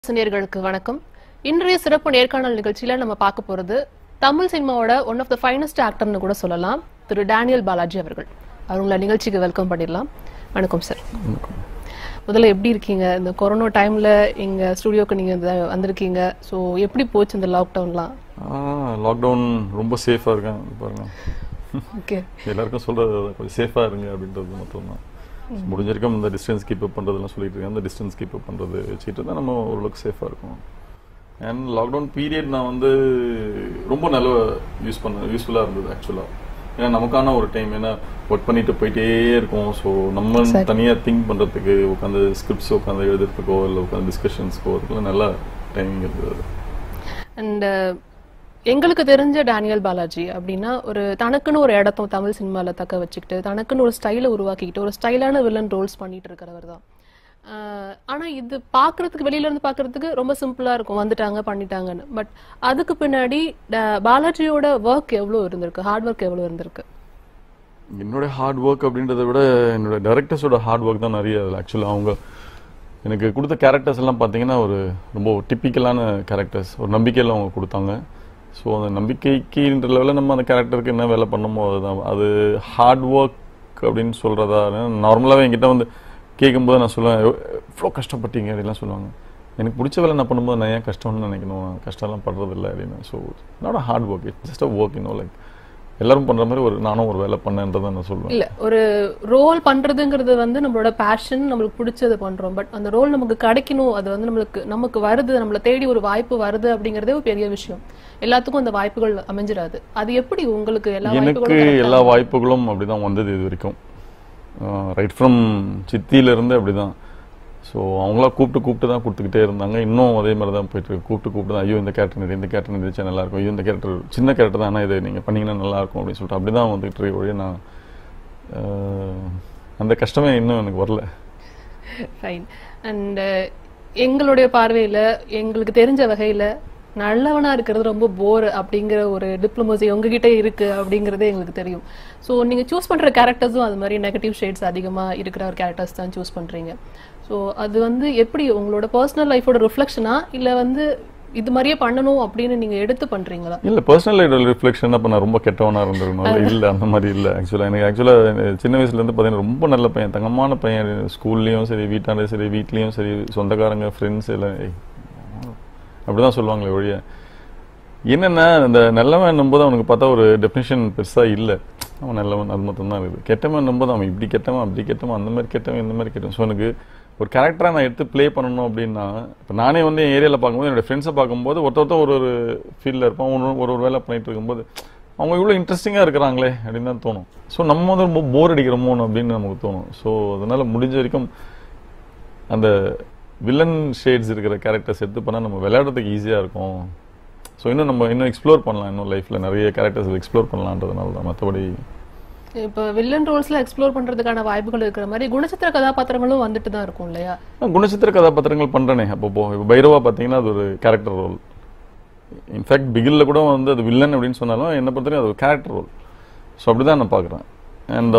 நேயர்களுக்கு வணக்கம் இன்றைய சிறப்பு நேர்காணல் நிகழ்ச்சியில நம்ம பார்க்க போறது தமிழ் சினிமாவோட ஒன் ஆஃப் த ஃபைனஸ்ட் ஆக்டர்னு கூட சொல்லலாம் திரு டேனியல் பாலாஜி அவர்கள் அவங்கள நிகழ்ச்சிக்கு வெல்கம் பண்ணிடலாம் வணக்கம் சார் முதல்ல எப்படி இருக்கீங்க இந்த கொரோனா டைம்ல எங்க ஸ்டுடியோக்கு நீங்க இந்த வந்திருக்கீங்க ஸோ எப்படி போச்சு இந்த லாக்டவுன்லாம் லாக்டவுன் ரொம்ப சேஃபாக இருக்கேன் இது பாருங்க ஓகே எல்லாருக்கும் சொல்றது அதான், கொஞ்சம் சேஃபாக இருங்க அப்படின்றது மட்டும் தான் முடிஞ்ச வரைக்கும் இந்த டிஸ்டன்ஸ் கீப் அப் பண்ணுறதுலாம் சொல்லிட்டு இருக்கேன் அந்த டிஸ்டன்ஸ் கீப் அப் பண்ணுறது வச்சுட்டு இருந்தால் நம்ம ஓரளவுக்கு சேஃபாக இருக்கும் அண்ட் லாக்டவுன் பீரியட் நான் வந்து ரொம்ப நல்ல யூஸ் பண்ண யூஸ்ஃபுல்லாக இருந்தது ஆக்சுவலாக ஏன்னா நமக்கான ஒரு டைம் ஏன்னா ஒர்க் பண்ணிட்டு போயிட்டே இருக்கோம் ஸோ நம்ம சரி. தனியாக திங்க் பண்ணுறதுக்கு உட்காந்து ஸ்கிரிப்ட்ஸ் உட்காந்து எழுதுறதுக்கோ இல்லை உட்காந்து டிஸ்கஷன்ஸ்க்கோ அதுக்கெல்லாம் நல்ல டைமிங் இருந்தது அண்ட் எங்களுக்கு தெரிஞ்ச டேனியல் பாலாஜி அப்படின்னா ஒரு தனக்குன்னு ஒரு இடத்த தமிழ் சினிமால தக்க வச்சுக்கிட்டு தனக்குன்னு ஒரு ஸ்டைலை உருவாக்கிக்கிட்டு ஒரு ஸ்டைலான வில்லன் ரோல்ஸ் பண்ணிட்டு இருக்கிறவர் தான் ஆஹ் ஆனா இது பாக்குறதுக்கு வெளியில இருந்து பாக்குறதுக்கு ரொம்ப சிம்பிளா இருக்கும் வந்துட்டாங்க பண்ணிட்டாங்கன்னு பட் அதுக்கு பின்னாடி ட- பாலாஜியோட ஒர்க் எவ்வளவு இருந்திருக்கு ஹார்ட் ஒர்க் எவ்வளவு இருந்திருக்கு என்னோட ஹார்ட் ஒர்க் அப்படின்றத விட என்னோட டைரக்டர்ஸோட ஹார்ட் ஒர்க் தான் நிறைய ஆக்சுவலாக அவங்க எனக்கு கொடுத்த கேரக்டர்ஸ் எல்லாம் பார்த்தீங்கன்னா ஒரு ரொம்ப டிப்பிக்கலான கேரக்டர்ஸ் ஒரு நம்பிக்கையில் அவங்க கொடுத்தாங்க ஸோ அந்த நம்பிக்கைக்குன்ற லெவலில் நம்ம அந்த கேரக்டருக்கு என்ன வேலை பண்ணமோ அதுதான் அது ஹார்ட் ஒர்க் அப்படின்னு சொல்கிறதா நார்மலாகவே என்கிட்ட வந்து கேட்கும்போது நான் சொல்லுவேன் இவ்வளோ கஷ்டப்பட்டீங்க அப்படிலாம் சொல்லுவாங்க எனக்கு பிடிச்ச வேலை நான் பண்ணும்போது நான் ஏன் கஷ்டம்னு நினைக்கணும் நான் கஷ்டம்லாம் படுறதில்ல அப்படின்னு so not hard work it's just a work இன்னும் லைக் எல்லாரும் பண்ற மாதிரி ஒரு நானும் ஒரு வேலை பண்ணேன்றதை நான் சொல்லுவேன் இல்ல ஒரு ரோல் பண்றதுங்கிறது வந்து நம்மளோட பேஷன் நம்மளுக்கு பிடிச்சது பண்றோம் பட் அந்த ரோல் நமக்கு கிடைக்கணும் அது வந்து நம்மளுக்கு நமக்கு வருது நம்மள தேடி ஒரு வாய்ப்பு வருது அப்படிங்கறதே ஒரு பெரிய விஷயம் எல்லாத்துக்கும் அந்த வாய்ப்புகள் அமைஞ்சிராது அது எப்படி உங்களுக்கு எல்லா எனக்கு வாய்ப்புகளும் correct ஆ எல்லா வாய்ப்புகளும் அப்படிதான் வந்தது இது வரைக்கும் ரைட் ஃப்ரம் சித்தியில இருந்து அப்படிதான் ஸோ அவங்களா கூப்பிட்டு கூப்பிட்டு தான் கொடுத்துக்கிட்டே இருந்தாங்க இன்னும் அதே மாதிரி தான் போயிட்டு இருக்கு கூப்பிட்டு கூப்பிட்டு தான் ஐயோ இந்த கேரக்டர் நடி இந்த கேரக்டர் நடிச்சா நல்லா இருக்கும் ஐயோ இந்த கேரக்டர் சின்ன கேரக்டர் தான் ஆனால் இதை நீங்கள் பண்ணீங்கன்னா நல்லா இருக்கும் அப்படின்னு சொல்லிட்டு அப்படி தான் வந்துகிட்டு இருக்கு ஒழிய நான் அஹ், அந்த கஷ்டமே இன்னும் எனக்கு வரல ஃபைன் அண்ட் எங்களுடைய பார்வையில எங்களுக்கு தெரிஞ்ச வகையில நல்லவனா இருக்கிறது ரொம்ப போர் அப்படிங்கிற ஒரு டிப்ளமோசி உங்ககிட்ட இருக்கு அப்படிங்கறதே எங்களுக்கு தெரியும் ஸோ நீங்க சூஸ் பண்ற கேரக்டர்ஸும் அது மாதிரி நெகட்டிவ் ஷேட்ஸ் அதிகமா இருக்கிற ஒரு கேரக்டர்ஸ் தான் சூஸ் பண்றீங்க ஸோ அது வந்து எப்படி உங்களோட பர்சனல் லைஃபோட ரிஃப்ளெக்ஷனா இல்ல வந்து இது மாதிரியே பண்ணணும் அப்படின்னு நீங்க எடுத்து பண்றீங்களா இல்ல பர்சனல் ஐடல் ரிஃப்ளெக்ஷன் அப்ப நான் ரொம்ப கெட்டவனா இருந்திருக்கணும் இல்ல அந்த மாதிரி இல்ல ஆக்சுவலா எனக்கு ஆக்சுவலா சின்ன வயசுல இருந்து பாத்தீங்கன்னா ரொம்ப நல்ல பையன் தங்கமான பையன் ஸ்கூல்லயும் சரி வீட்டாண்டே சரி வீட்லயும் சரி சொந்தக்காரங்க ஃப்ரெண்ட்ஸ் எல்லாம் ஏய், அப்படிதான் சொல்லுவாங்களே ஒழிய என்னன்னா இந்த நல்லவன் போது அவனுக்கு பார்த்தா ஒரு டெஃபினேஷன் பெருசா இல்ல அவன் நல்லவன் அது மட்டும் தான் இருக்குது கெட்டவன் போது அவன் இப்படி கெட்டவன் அப்படி கெட்டவன் அந்த மாதிரி கெட்டவன் இந்த மாதிரி கெட்டவன் ஸோ எனக்கு ஒரு கேரக்டரா நான் எடுத்து ப்ளே பண்ணணும் அப்படின்னா இப்போ நானே வந்து என் ஏரியாவில் பார்க்கும்போது என்னோட ஃப்ரெண்ட்ஸை பார்க்கும்போது ஒருத்த ஒருத்தர் ஒரு ஒரு ஃபீல்டில் இருப்பான் ஒரு ஒரு ஒரு வேலை பண்ணிட்டு இருக்கும்போது அவங்க இவ்வளோ இன்ட்ரெஸ்டிங்காக இருக்கிறாங்களே அப்படின்னு தான் தோணும் ஸோ நம்ம வந்து ரொம்ப போர் அடிக்கிறோமோ அப்படின்னு நமக்கு தோணும் ஸோ அதனால முடிஞ்ச வரைக்கும் அந்த வில்லன் ஷேட்ஸ் இருக்கிற கேரக்டர்ஸ் எடுத்து பண்ணால் நம்ம விளையாடுறதுக்கு ஈஸியாக இருக்கும் ஸோ இன்னும் நம்ம இன்னும் எக்ஸ்ப்ளோர் பண்ணலாம் இன்னும் லைஃப்பில் நிறைய கேரக்டர்ஸ் எக்ஸ்ப்ளோர் பண்ணலான்றதுனால தான் மற்றபடி இப்ப வில்லன் ரோல்ஸ்ல எக்ஸ்ப்ளோர் பண்றதுக்கான வாய்ப்புகள் இருக்கிற மாதிரி குணச்சித்திர கதாபாத்திரங்களும் வந்துட்டு தான் இருக்கும் இல்லையா நான் குணச்சித்திர கதாபாத்திரங்கள் பண்றேனே அப்பப்போ இப்போ பைரவா பார்த்தீங்கன்னா அது ஒரு கேரக்டர் ரோல் இன்ஃபேக்ட் பிகில்ல கூட வந்து அது வில்லன் அப்படின்னு சொன்னாலும் என்ன பொறுத்தவரைக்கும் அது ஒரு கேரக்டர் ரோல் ஸோ அப்படி தான் நான் பார்க்குறேன் அண்ட்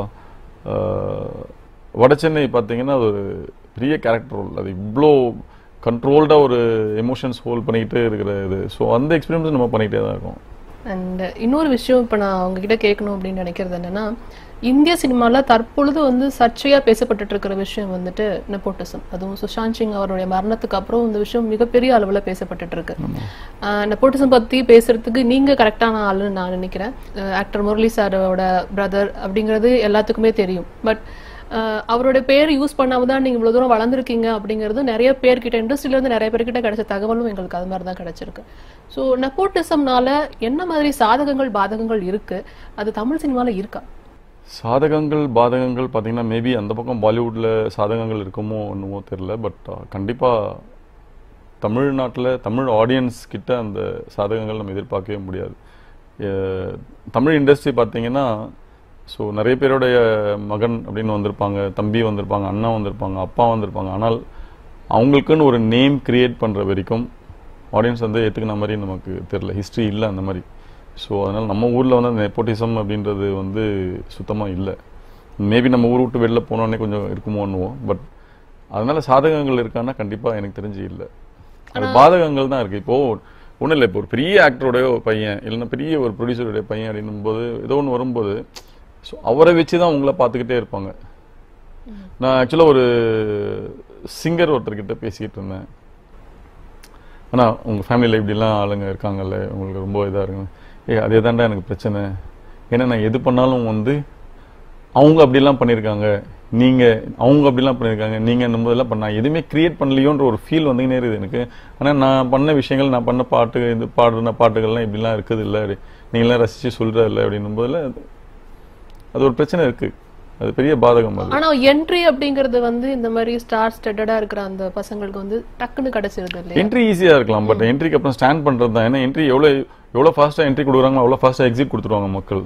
வடசென்னை பார்த்தீங்கன்னா அது ஒரு பெரிய கேரக்டர் ரோல் அது இவ்வளோ கண்ட்ரோல்டாக ஒரு எமோஷன்ஸ் ஹோல்ட் பண்ணிக்கிட்டு இருக்கிற இது ஸோ அந்த எக்ஸ்பீரியன்ஸ் நம்ம பண்ணிக்கிட்டே தான் இருக்கோம் அண்ட் இன்னொரு விஷயம் இப்ப நான் உங்ககிட்ட கேட்கணும் அப்படின்னு நினைக்கிறது என்னன்னா இந்திய சினிமால தற்பொழுது வந்து சர்ச்சையா பேசப்பட்டுட்டு இருக்கிற விஷயம் வந்துட்டு நெப்போட்டிசம் அதுவும் சுஷாந்த் சிங் அவருடைய மரணத்துக்கு அப்புறம் இந்த விஷயம் மிகப்பெரிய அளவுல பேசப்பட்டுட்டு இருக்கு நெப்போட்டிசம் பத்தி பேசுறதுக்கு நீங்க கரெக்டான ஆளுன்னு நான் நினைக்கிறேன் ஆக்டர் முரளி சாரோட பிரதர் அப்படிங்கிறது எல்லாத்துக்குமே தெரியும் பட் அவருடைய பேர் யூஸ் பண்ணாம தான் நீங்க இவ்வளவு தூரம் வளர்ந்துருக்கீங்க அப்படிங்கிறது நிறைய பேர்கிட்ட இண்டஸ்ட்ரியில இருந்து நிறைய பேர்கிட்ட கிடைச்ச தகவலும் எங்களுக்கு அது மாதிரி தான் கிடைச்சிருக்கு ஸோ நெப்போட்டிசம்னால என்ன மாதிரி சாதகங்கள் பாதகங்கள் இருக்கு அது தமிழ் சினிமால இருக்கா சாதகங்கள் பாதகங்கள் பார்த்தீங்கன்னா மேபி அந்த பக்கம் பாலிவுட்ல சாதகங்கள் இருக்குமோ என்னமோ தெரியல பட் கண்டிப்பாக தமிழ்நாட்டில் தமிழ் ஆடியன்ஸ் கிட்ட அந்த சாதகங்கள் நம்ம எதிர்பார்க்கவே முடியாது அஹ், தமிழ் இண்டஸ்ட்ரி பார்த்தீங்கன்னா ஸோ நிறைய பேருடைய மகன் அப்படின்னு வந்திருப்பாங்க தம்பி வந்திருப்பாங்க அண்ணா வந்திருப்பாங்க அப்பா வந்திருப்பாங்க ஆனால் அவங்களுக்குன்னு ஒரு நேம் கிரியேட் பண்ணுற வரைக்கும் ஆடியன்ஸ் வந்து ஏற்றுக்கின மாதிரி நமக்கு தெரியல ஹிஸ்ட்ரி இல்லை அந்த மாதிரி ஸோ அதனால் நம்ம ஊரில் வந்து அந்த நெப்போட்டிசம் அப்படின்றது வந்து சுத்தமாக இல்லை மேபி நம்ம ஊர் விட்டு வெளில போனோடனே கொஞ்சம் இருக்குமோன்னுவோம் பட் அதனால சாதகங்கள் இருக்கான்னா கண்டிப்பாக எனக்கு தெரிஞ்சு இல்லை அது பாதகங்கள் தான் இருக்கு இப்போ ஒண்ணும் இல்லை இப்போ ஒரு பெரிய ஆக்டருடைய பையன் இல்லைன்னா பெரிய ஒரு ப்ரொடியூசருடைய பையன் அப்படின்னும் போது ஏதோ ஒன்று வரும்போது ஸோ அவரை வச்சு தான் உங்களை பார்த்துக்கிட்டே இருப்பாங்க நான் ஆக்சுவலாக ஒரு சிங்கர் ஒருத்தர்கிட்ட பேசிக்கிட்டு இருந்தேன் ஆனா உங்க ஃபேமிலியில் இப்படிலாம் ஆளுங்க இருக்காங்கல்ல உங்களுக்கு ரொம்ப இதா இருக்கு ஏ அதே தான்டா எனக்கு பிரச்சனை ஏன்னா நான் எது பண்ணாலும் வந்து அவங்க அப்படிலாம் பண்ணியிருக்காங்க நீங்க அவங்க அப்படிலாம் பண்ணியிருக்காங்க நீங்க இந்த மாதிரிலாம் பண்ண நான் எதுவுமே கிரியேட் பண்ணலையோன்ற ஒரு ஃபீல் வந்துக்கினே இருக்குது எனக்கு ஆனா நான் பண்ண விஷயங்கள் நான் பண்ண பாட்டு இது பாடுன பாட்டுகள்லாம் இப்படிலாம் இருக்குது இல்லை நீங்களாம் ரசிச்சு சொல்றது இல்லை அப்படின்னும் போதுல அது- அது ஒரு பிரச்சனை இருக்கு அது பெரிய பாதகம் அது ஆனா என்ட்ரி அப்படிங்கறது வந்து இந்த மாதிரி ஸ்டார் ஸ்டட்டடா இருக்கிற அந்த பசங்களுக்கு வந்து டக்குன்னு கிடைச்சிருது இல்லையா என்ட்ரி ஈஸியா இருக்கலாம் பட் என்ட்ரிக்கு அப்புறம் ஸ்டாண்ட் பண்றது தான் ஏன்னா என்ட்ரி எவ்வளவு எவ்வளவு ஃபாஸ்டா என்ட்ரி கொடுக்குறாங்களோ அவ்வளவு ஃபாஸ்டா எக்ஸிட் கொடுத்துருவாங்க மக்கள்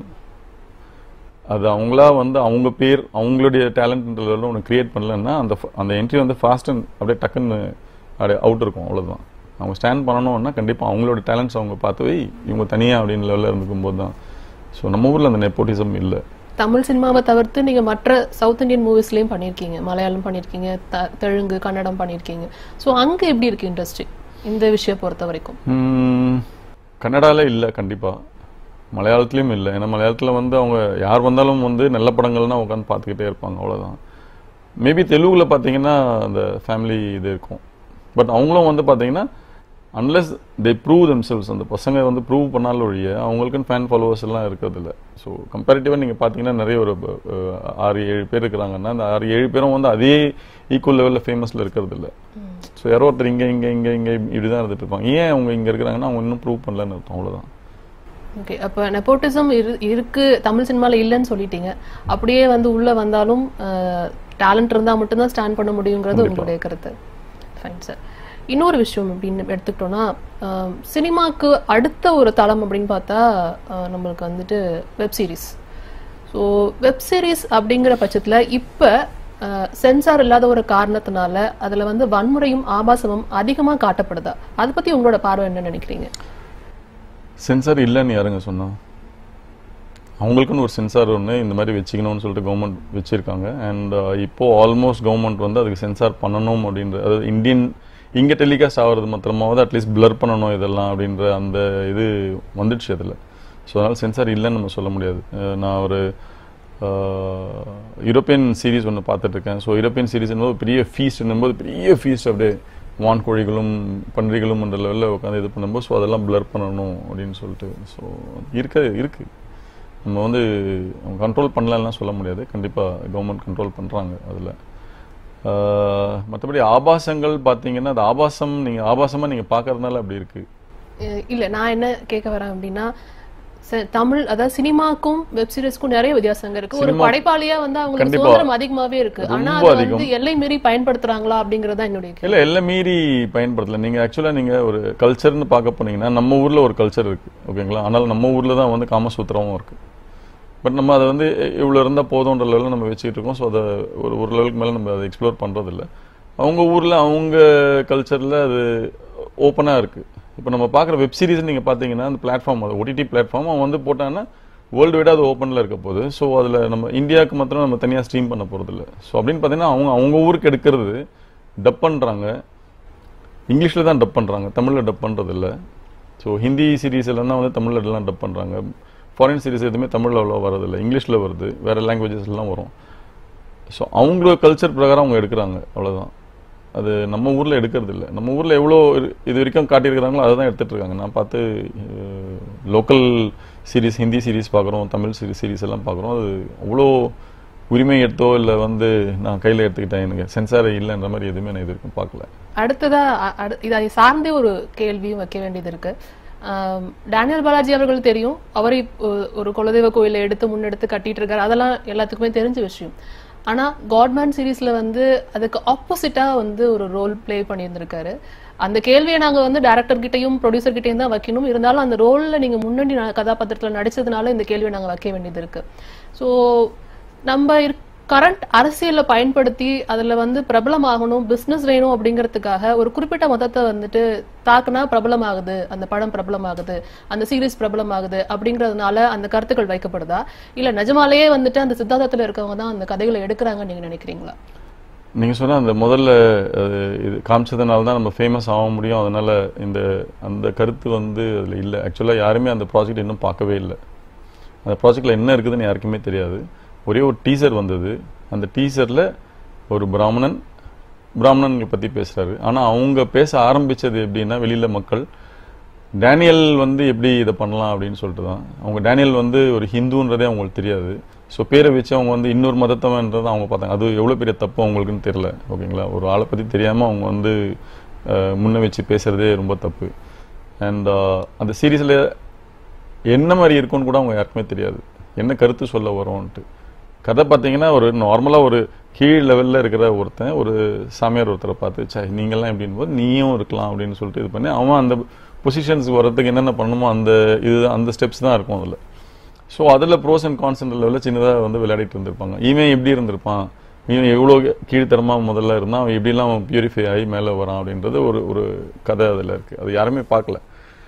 அது அவங்களா வந்து அவங்க பேர் அவங்களுடைய டேலண்ட்ன்றதுல ஒன்று கிரியேட் பண்ணலன்னா அந்த ஃப- அந்த என்ட்ரி வந்து ஃபாஸ்ட் அண்ட் அப்படியே டக்குன்னு அப்படியே அவுட் இருக்கும் அவ்வளவுதான் அவங்க ஸ்டாண்ட் பண்ணணும்னா கண்டிப்பா அவங்களோட டேலண்ட்ஸ் அவங்க பார்த்து "ஏய், இவங்க தனியா அப்படின்னு லெவலில் இருந்துக்கும் போது தான் ஸோ நம்ம ஊர்ல அந்த நெப்போட்டிசம் இல்லை தமிழ் சினிமாவை தவிர்த்து நீங்க மற்ற சவுத் இந்தியன் மூவிஸ்லயும் பண்ணிருக்கீங்க மலையாளம் பண்ணிருக்கீங்க த- தெலுங்கு கன்னடம் பண்ணிருக்கீங்க சோ அங்க எப்படி இருக்கு இண்டஸ்ட்ரி இந்த விஷயம் பொறுத்த வரைக்கும் ம், கன்னடால இல்லை கண்டிப்பா மலையாளத்துலயும் இல்லை ஏன்னா மலையாளத்துல வந்து அவங்க யார் வந்தாலும் வந்து நல்ல படங்கள்னா உட்காந்து பார்த்துக்கிட்டே இருப்பாங்க அவ்வளவுதான் மேபி தெலுங்குல பார்த்தீங்கன்னா அந்த ஃபேமிலி இது இருக்கும் பட் அவங்களும் வந்து பார்த்தீங்கன்னா அன்லெஸ் தே ப்ரூவ் themselves அந்த பசங்க வந்து ப்ரூவ் பண்ணாலும் ஒழிய அவங்களுக்குன்னு ஃபேன் ஃபாலோவர்ஸ் எல்லாம் இருக்கிறது இல்லை ஸோ கம்பேரிட்டிவாக நீங்கள் பார்த்தீங்கன்னா நிறைய ஒரு அஹ், ஆறு ஏழு பேர் இருக்கிறாங்கன்னா அந்த ஆறு ஏழு பேரும் வந்து அதே ஈக்குவல் லெவலில் ஃபேமஸில் இருக்கிறது இல்லை ஸோ யாரோ ஒருத்தர் இங்கே இங்கே இங்கே இங்கே இப்படி தான் இருந்துட்டு இருப்பாங்க ஏன் அவங்க இங்கே இருக்கிறாங்கன்னா அவங்க இன்னும் ப்ரூவ் பண்ணலன்னு அர்த்தம் அவ்வளோதான் ஓகே அப்ப நெப்போட்டிசம் இருக்கு தமிழ் சினிமால இல்லைன்னு சொல்லிட்டீங்க அப்படியே வந்து உள்ள வந்தாலும் டேலண்ட் இருந்தா மட்டும்தான் ஸ்டாண்ட் பண்ண முடியுங்கிறது உங்களுடைய கருத்து ஃபைன் சார் இன்னொரு விஷயம் அப்படின்னு எடுத்துக்கிட்டோம்னா அஹ், சினிமாக்கு அடுத்த ஒரு தளம் அப்படின்னு பார்த்தா அஹ், நம்மளுக்கு வந்துட்டு web series so web series அப்படிங்கிற பட்சத்துல இப்ப சென்சார் இல்லாத ஒரு காரணத்தினால அதுல வந்து வன்முறையும் ஆபாசமும் அதிகமா காட்டப்படுதா அதை பத்தி உங்களோட பார்வை என்ன நினைக்கிறீங்க சென்சார் இல்லைன்னு யாருங்க சொன்னா அவங்களுக்குன்னு ஒரு சென்சார் ஒன்று இந்த மாதிரி வச்சுக்கணும்னு சொல்லிட்டு கவர்மெண்ட் வச்சிருக்காங்க அண்ட் இப்போ ஆல்மோஸ்ட் கவர்மெண்ட் வந்து அதுக்கு சென்சார் பண்ணணும் அப்படின்ற அதாவது இந்தியன் இங்கே டெலிகாஸ்ட் ஆகிறது மாத்திரமாவது அட்லீஸ்ட் பிளர் பண்ணணும் இதெல்லாம் அப்படின்ற அந்த இது வந்துடுச்சு அதில் ஸோ அதனால் சென்சார் இல்லைன்னு நம்ம சொல்ல முடியாது அஹ் நான் ஒரு யூரோப்பியன் சீரிஸ் ஒன்று பார்த்துட்டு இருக்கேன் ஸோ யூரோப்பியன் சீரிஸ் என்பது பெரிய ஃபீஸ்ட் என்னும்போது பெரிய ஃபீஸ்ட் அப்படியே வான்கோழிகளும் பன்றிகளும் என்ற லெவலில் உட்காந்து இது பண்ணும்போது ஸோ அதெல்லாம் பிளர் பண்ணணும் அப்படின்னு சொல்லிட்டு ஸோ இருக்க இருக்கு நம்ம வந்து கண்ட்ரோல் பண்ணலன்னா சொல்ல முடியாது கண்டிப்பாக கவர்மெண்ட் கண்ட்ரோல் பண்ணுறாங்க அதில் மற்றபடி ஆபாசங்கள் பார்த்தீங்கன்னா அது ஆபாசம் நீங்கள் ஆபாசமாக நீங்கள் பார்க்கறதுனால அப்படி இருக்கு அஹ் இல்ல நான் என்ன கேட்க வரேன் அப்படின்னா ச- தமிழ் அதாவது சினிமாக்கும் வெப் சீரிஸ்க்கும் நிறைய வித்தியாசங்க இருக்கு ஒரு சினிமா- படைப்பாளியா வந்து அவங்களுக்கு கண்டிப்பா. சுதந்திரம் அதிகமாவே இருக்கு ஆனா ரொம்ப அது அதிகம். வந்து எல்லை மீறி பயன்படுத்துறாங்களா அப்படிங்கறது தான் என்னுடைய கேள்வி இல்லை எல்லாம் மீறி பயன்படுத்தல நீங்கள் ஆக்சுவலாக நீங்கள் ஒரு கல்ச்சர்னு பார்க்க போனீங்கன்னா நம்ம ஊரில் ஒரு கல்ச்சர் இருக்கு ஓகேங்களா ஆனால் நம்ம ஊரில் தான் வந்து காமசூத்திரமும் இருக்கு பட் நம்ம அதை வந்து இவ்வளோ இருந்தால் போதுன்ற லெவலில் நம்ம வச்சுக்கிட்டு இருக்கோம் ஸோ அதை ஒரு ஒரு லெவலுக்கு மேலே நம்ம அதை எக்ஸ்ப்ளோர் பண்ணுறதில்ல அவங்க ஊரில் அவங்க கல்ச்சரில் அது ஓப்பனாக இருக்குது இப்போ நம்ம பார்க்குற வெப் சீரிஸ் நீங்கள் பார்த்தீங்கன்னா அந்த பிளாட்ஃபார்ம் அது ஓடிடி பிளாட்ஃபார்ம் அவன் வந்து போட்டான்னா வேர்ல்டு வைடாக அது ஓப்பனில் இருக்க போகுது ஸோ அதில் நம்ம இந்தியாவுக்கு மாத்திரம் நம்ம தனியாக ஸ்ட்ரீம் பண்ண போகிறதில்ல ஸோ அப்படின்னு பார்த்தீங்கன்னா அவங்க அவங்க ஊருக்கு எடுக்கிறது டப் பண்ணுறாங்க இங்கிலீஷில் தான் டப் பண்ணுறாங்க தமிழில் டப் பண்ணுறது இல்லை ஸோ ஹிந்தி சீரிஸ் எல்லாம் தான் வந்து தமிழில் எல்லாம் டப் பண்ணுறாங்க ஃபாரின் சீரிஸ் எதுவுமே தமிழில் அவ்வளோ வரதில்லை இங்கிலீஷில் வருது வேறு லாங்குவேஜஸ் எல்லாம் வரும் ஸோ அவங்களோட கல்ச்சர் பிரகாரம் அவங்க எடுக்கிறாங்க அவ்வளவுதான் அது நம்ம ஊரில் எடுக்கிறது இல்லை நம்ம ஊரில் எவ்வளோ இரு- இது வரைக்கும் காட்டியிருக்கிறாங்களோ அதை தான் எடுத்துட்டு இருக்காங்க நான் பார்த்து லோக்கல் சீரிஸ் ஹிந்தி சீரிஸ் பார்க்குறோம் தமிழ் சீரிஸ் சீரிஸ் எல்லாம் பார்க்குறோம் அது அவ்வளோ உரிமை எடுத்தோ இல்லை வந்து நான் கையில் எடுத்துக்கிட்டேன் எனக்கு சென்சாரே இல்லைன்ற மாதிரி எதுவுமே நான் இது வரைக்கும் பார்க்கல அடுத்ததா அ- அடு- இதை சார்ந்தே ஒரு கேள்வியும் வைக்க வேண்டியது இருக்கு ஆம், டேனியல் பாலாஜி அவர்கள் தெரியும் அவரை ஒ- ஒரு குலதெய்வ கோயிலை எடுத்து முன்னெடுத்து கட்டிட்டு இருக்காரு அதெல்லாம் எல்லாத்துக்குமே தெரிஞ்ச விஷயம் ஆனா காட்மேன் சீரிஸ்ல வந்து அதுக்கு ஆப்போசிட்டா வந்து ஒரு ரோல் ப்ளே பண்ணியிருந்திருக்காரு அந்த கேள்வியை நாங்க வந்து டேரக்டர் கிட்டயும் ப்ரொடியூசர் கிட்டயும் தான் வைக்கணும் இருந்தாலும் அந்த ரோல்ல நீங்க முன்னாடி ந- கதாபாத்திரத்துல நடிச்சதுனால இந்த கேள்வியை நாங்க வைக்க வேண்டியது இருக்கு ஸோ நம்ம கரண்ட் அரசியலை பயன்படுத்தி அதுல வந்து பிரபலமாகணும் பிசினஸ் வேணும் அப்படிங்கிறதுக்காக ஒரு குறிப்பிட்ட மதத்தை வந்துட்டு தாக்குனா பிரபலமாகுது அந்த படம் பிரபலமாகுது அந்த சீரிஸ் பிரபலமாகுது அப்படிங்கறதுனால அந்த கருத்துக்கள் வைக்கப்படுதா இல்ல நிஜமாலேயே வந்துட்டு அந்த சித்தாந்தத்துல இருக்கவங்க தான் அந்த கதைகளை எடுக்கிறாங்கன்னு நீங்க நினைக்கிறீங்களா நீங்க சொன்ன அந்த முதல்ல அது இது காமிச்சதுனால தான் நம்ம ஃபேமஸ் ஆக முடியும் அதனால இந்த அந்த கருத்து வந்து அதுல இல்லை ஆக்சுவலாக யாருமே அந்த ப்ராஜெக்ட் இன்னும் பார்க்கவே இல்லை அந்த ப்ராஜெக்ட்ல என்ன இருக்குதுன்னு யாருக்குமே தெரியாது ஒரே ஒரு டீசர் வந்தது அந்த டீசர்ல ஒரு பிராமணன் பிராமணன்களை பத்தி பேசுறாரு ஆனா அவங்க பேச ஆரம்பிச்சது எப்படின்னா வெளியில மக்கள் டேனியல் வந்து எப்படி இதை பண்ணலாம் அப்படின்னு சொல்லிட்டு தான் அவங்க டேனியல் வந்து ஒரு ஹிந்துன்றதே அவங்களுக்கு தெரியாது ஸோ பேரை வச்சு அவங்க வந்து இன்னொரு மதத்தவன்றதை அவங்க பார்த்தாங்க அது எவ்வளோ பெரிய தப்பு அவங்களுக்குன்னு தெரியல ஓகேங்களா ஒரு ஆளை பற்றி தெரியாமல் அவங்க வந்து அஹ், முன்ன வச்சு பேசுறதே ரொம்ப தப்பு அண்ட் அந்த சீரீஸில் என்ன மாதிரி இருக்கும்னு கூட அவங்க யாருக்குமே தெரியாது என்ன கருத்து சொல்ல வரோன்ட்டு கதை பார்த்தீங்கன்னா ஒரு நார்மலாக ஒரு கீழ் லெவலில் இருக்கிற ஒருத்தன் ஒரு சாமியார் ஒருத்தரை பார்த்து சே நீங்கள்லாம் எப்படின்னு போது நீயும் இருக்கலாம் அப்படின்னு சொல்லிட்டு இது பண்ணி அவன் அந்த பொசிஷன்ஸ்க்கு வர்றதுக்கு என்னென்ன பண்ணணுமோ அந்த இது அந்த ஸ்டெப்ஸ் தான் இருக்கும் அதில் ஸோ அதில் ப்ரோஸ் அண்ட் கான்சென்ட் லெவலில் சின்னதாக வந்து விளையாடிட்டு இருந்திருப்பாங்க இவன் எப்படி இருந்திருப்பான் இவன் எவ்வளோ கீழ்த்தரமாக முதல்ல இருந்தான் அவன் எப்படிலாம் அவன் பியூரிஃபை ஆகி மேலே வரான் அப்படின்றது ஒரு ஒரு கதை அதில் இருக்குது அது யாருமே பார்க்கல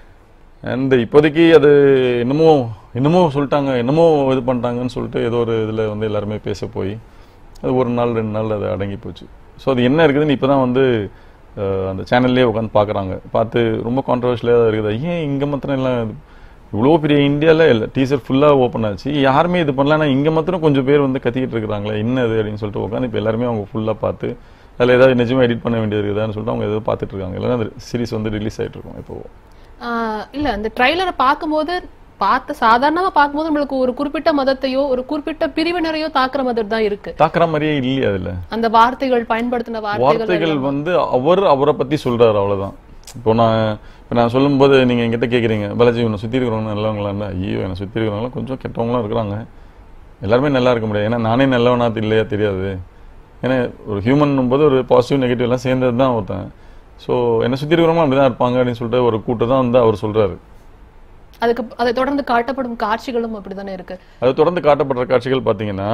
அண்ட் இப்போதைக்கு அது என்னமோ என்னமோ சொல்லிட்டாங்க என்னமோ இது பண்ணிட்டாங்கன்னு சொல்லிட்டு ஏதோ ஒரு இதில் வந்து எல்லாருமே பேச போய் அது ஒரு நாள் ரெண்டு நாள் அது அடங்கி போச்சு ஸோ அது என்ன இருக்குதுன்னு இப்போ தான் வந்து அஹ், அந்த சேனல்லே உட்காந்து பார்க்குறாங்க பார்த்து ரொம்ப கான்ட்ரவர்ஷியலாக இருக்குது ஏன் இங்கே மாத்திரம் எல்லாம் இது- இவ்வளோ பெரிய இந்தியாவில் இல்லை டீசர் ஃபுல்லாக ஓப்பன் ஆச்சு யாருமே இது பண்ணல ஆனால் இங்கே மாத்திரம் கொஞ்சம் பேர் வந்து கத்திக்கிட்டு இருக்கிறாங்களே என்ன இது அப்படின்னு சொல்லிட்டு உட்காந்து இப்போ எல்லாருமே அவங்க ஃபுல்லாக பார்த்து அதில் ஏதாவது நிஜமாக எடிட் பண்ண வேண்டியது இருக்குதான்னு சொல்லிட்டு அவங்க ஏதோ பார்த்துட்டு இருக்காங்க இல்லைன்னா அந்த சீரிஸ் வந்து ரிலீஸ் ஆகிட்டு இருக்கும் இப்போ ஆஹ் இல்ல அந்த ட்ரைலரை பார்க்கும்போது பார்த்த சாதாரணமா பார்க்கும்போது நம்மளுக்கு ஒரு குறிப்பிட்ட மதத்தையோ ஒரு குறிப்பிட்ட பிரிவினரையோ தாக்குற மாதிரி தான் இருக்கு தாக்குற மாதிரியே இல்லையே அதில் அந்த வார்த்தைகள் பயன்படுத்தின வார்த்தைகள் வார்த்தைகள் வந்து அவர் அவரை பத்தி சொல்றாரு அவ்வளவுதான் இப்போ நான் இப்போ நான் சொல்லும்போது நீங்க என்கிட்ட கேக்குறீங்க பாலாஜி உன்னை சுத்தி இருக்கிறவங்க நல்லவங்களா ஐயோ என்னை சுத்தி இருக்கிறவங்க கொஞ்சம் கெட்டவங்களாம் இருக்கிறாங்க எல்லாருமே நல்லா இருக்க முடியாது ஏன்னா நானே நல்லவனா இல்லையா தெரியாது ஏன்னா ஒரு ஹியூமன் போது ஒரு பாசிட்டிவ் நெகட்டிவ் எல்லாம் சேர்ந்தது தான் ஒருத்தன் ஸோ என்னை சுத்தி இருக்கிறவங்களும் அப்படிதான் இருப்பாங்க அப்படின்னு சொல்லிட்டு ஒரு கூட்டம் தான் வந்து அவர் சொல்றாரு அதுக்கு அதை தொடர்ந்து காட்டப்படும் காட்சிகளும் அப்படிதானே இருக்கு அது தொடர்ந்து காட்டப்படுற காட்சிகள் பாத்தீங்கன்னா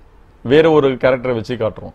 வேற ஒரு கேரக்டரை வச்சு காட்டுறோம்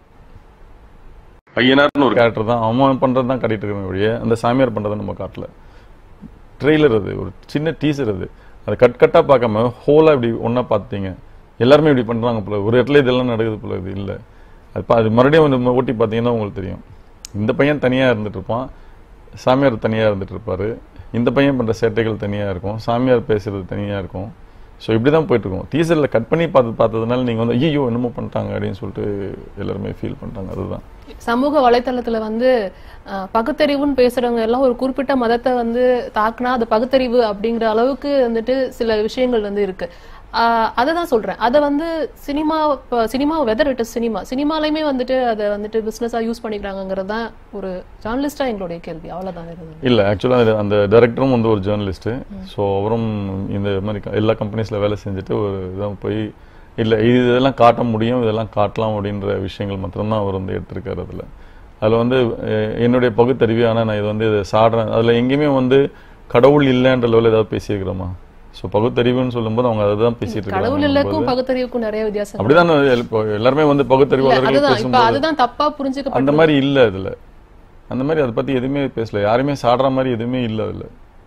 ஐயனார்னு ஒரு கேரக்டர் தான் அவன் பண்றது தான் காட்டிட்டு இருக்கணும் ஒழிய அந்த சாமியார் பண்றதை நம்ம காட்டல ட்ரெய்லர் அது ஒரு சின்ன டீசர் அது அதை கட் கட்டா பார்க்காம ஹோலா இப்படி ஒண்ணா பார்த்தீங்க எல்லாருமே இப்படி பண்றாங்க போல ஒரு இடத்துல இதெல்லாம் நடக்குது போல இது இல்ல அது பா- அது மறுபடியும் வந்து ஓட்டி பார்த்தீங்கன்னா உங்களுக்கு தெரியும் இந்த பையன் தனியா இருந்துட்டு இருப்பான் சாமியார் தனியா இருந்துட்டு இருப்பாரு இந்த பையன் பண்ற சேட்டைகள் தனியா இருக்கும் சாமியார் பேசுறது தனியா இருக்கும் ஸோ இப்படி தான் போயிட்டு இருக்கோம் டீசரில் கட் பண்ணி பார்த்து பார்த்ததுனால நீங்க வந்து ஐயோ என்னமோ பண்ணிட்டாங்க அப்படின்னு சொல்லிட்டு எல்லாருமே ஃபீல் பண்ணிட்டாங்க அதுதான் சமூக வலைத்தளத்துல வந்து அஹ், பகுத்தறிவுன்னு பேசுறவங்க எல்லாம் ஒரு குறிப்பிட்ட மதத்தை வந்து தாக்குனா அது பகுத்தறிவு அப்படிங்கிற அளவுக்கு வந்துட்டு சில விஷயங்கள் வந்து இருக்கு ஆஹ் அததான் சொல்றேன் அதை வந்து cinema cinema whether it is cinema சினிமாலையுமே வந்துட்டு அதை வந்துட்டு பிசினஸா யூஸ் பண்ணிக்கிறாங்கிறது தான் ஒரு ஜேர்னலிஸ்டா எங்களுடைய கேள்வி அவ்வளவுதான் வேற எதுவும் இல்ல. இல்ல ஆக்சுவலாக அந்த டைரக்டரும் வந்து ஒரு ஜேர்னலிஸ்ட் ஸோ அவரும் இந்த மாதிரி க- எல்லா கம்பெனிஸ்ல வேலை செஞ்சுட்டு ஒரு இதான் போய் இல்ல இது இதெல்லாம் காட்ட முடியும் இதெல்லாம் காட்டலாம் அப்படின்ற விஷயங்கள் மாத்திரம்தான் அவர் வந்து எடுத்திருக்காரு அதுல அதுல வந்து அஹ், என்னுடைய பகுத்தறிவு ஆனா நான் இது வந்து இதை சாடுறேன் அதுல எங்கேயுமே வந்து கடவுள் இல்லைன்ற லெவலில் ஏதாவது பேசியிருக்கிறோமா ஸோ பகுத்தறிவுன்னு சொல்லும்போது அவங்க அதை தான் பேசிட்டு கடவுள் இருக்காங்க இல்லக்கும் பகுத்தறிவுக்கும் நிறைய வித்தியாசம் இருக்கு. அப்படிதான் எல்- இப்போ எல்லாருமே வந்து இல்ல, பகுத்தறிவாளர்கள் அதுதான் இப்ப பேசும்போது அதுதான் தப்பா புரிஞ்சுக்கப்பட்ட அந்த மாதிரி இல்ல அதுல அந்த மாதிரி அதை பத்தி எதுவுமே பேசல யாருமே சாடுற மாதிரி எதுவுமே இல்ல அதுல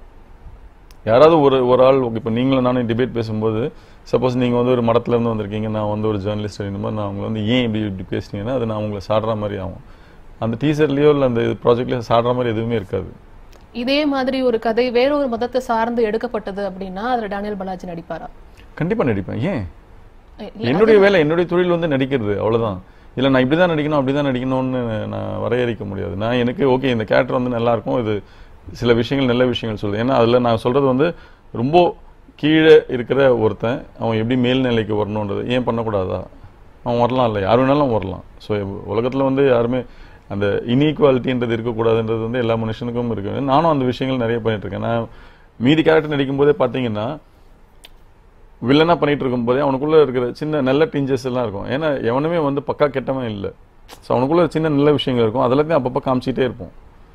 யாராவது ஒரு ஒரு ஆள் இப்ப நீங்களும் நானும் டிபேட் பேசும்போது சப்போஸ் நீங்க வந்து ஒரு மடத்துல இருந்து வந்திருக்கீங்க நான் வந்து ஒரு ஜேர்னலிஸ்ட் அப்படின்ற மாதிரி நான் உங்களை வந்து ஏன் இப்படி இப்படி பேசுனீங்கன்னா அது நான் உங்களை சாடுற மாதிரி ஆகும் அந்த டீசர்லயோ இல்ல அந்த ப்ராஜெக்ட்லயோ சாடுற மாதிரி எதுவுமே இருக்காது இதே மாதிரி ஒரு கதை வேற ஒரு மதத்தை சார்ந்து எடுக்கப்பட்டது அப்படின்னா அதுல டேனியல் பாலாஜி நடிப்பாரா கண்டிப்பா நடிப்பேன் ஏன் இல்ல, என்னுடைய வேலை என்னுடைய தொழில் வந்து நடிக்கிறது அவ்வளவுதான் இல்ல நான் இப்படிதான் நடிக்கணும் அப்படிதான் நடிக்கணும்னு நான் வரையறுக்க முடியாது நான் எனக்கு ஓகே இந்த கேரக்டர் வந்து நல்லா இருக்கும் இது சில விஷயங்கள் நல்ல விஷயங்கள் சொல்லுது ஏன்னா அதுல நான் சொல்றது வந்து ரொம்ப கீழே இருக்கிற ஒருத்தன் அவன் எப்படி மேல்நிலைக்கு வரணுன்றது ஏன் பண்ணக்கூடாதா அவன் வரலாம் இல்லை யார் வேணாலும் வரலாம் ஸோ உலகத்துல வந்து யாருமே அந்த இன்ஈக்குவாலிட்டின்றது இருக்கக்கூடாதுன்றது வந்து எல்லா மனுஷனுக்கும் இருக்கு நானும் அந்த விஷயங்கள் நிறைய பண்ணிட்டு இருக்கேன் நான் மீதி கேரக்டர் நடிக்கும் போதே பாத்தீங்கன்னா வில்லனா பண்ணிட்டு இருக்கும்போதே அவனுக்குள்ள இருக்கிற சின்ன நல்ல டிஞ்சஸ் எல்லாம் இருக்கும் ஏன்னா எவனுமே வந்து பக்கா கெட்டவன் இல்லை ஸோ அவனுக்குள்ள சின்ன நல்ல விஷயங்கள் இருக்கும் அதெல்லாத்தையும் அப்பப்போ காமிச்சிட்டே இருப்போம்